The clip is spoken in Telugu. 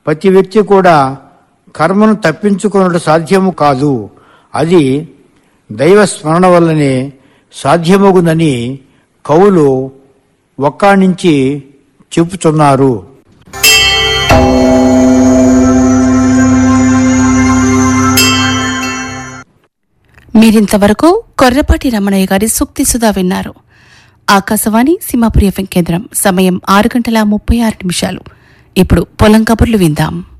ప్రతి వ్యక్తి కూడా కర్మను తప్పించుకున్నట్టు సాధ్యము కాదు అది దైవ స్మరణ వల్లనే సాధ్యమగునని కవులు ఒక్కాణించి చెప్పుచున్నారు మీరింతవరకు కొర్రపాటి రమణయ్య గారి సూక్తి సుధా విన్నారు ఆకాశవాణి సింహాపురి ఎఫ్ఎం కేంద్రం సమయం ఆరు గంటల ముప్పై ఆరు నిమిషాలు ఇప్పుడు పొలం కబుర్లు విందాం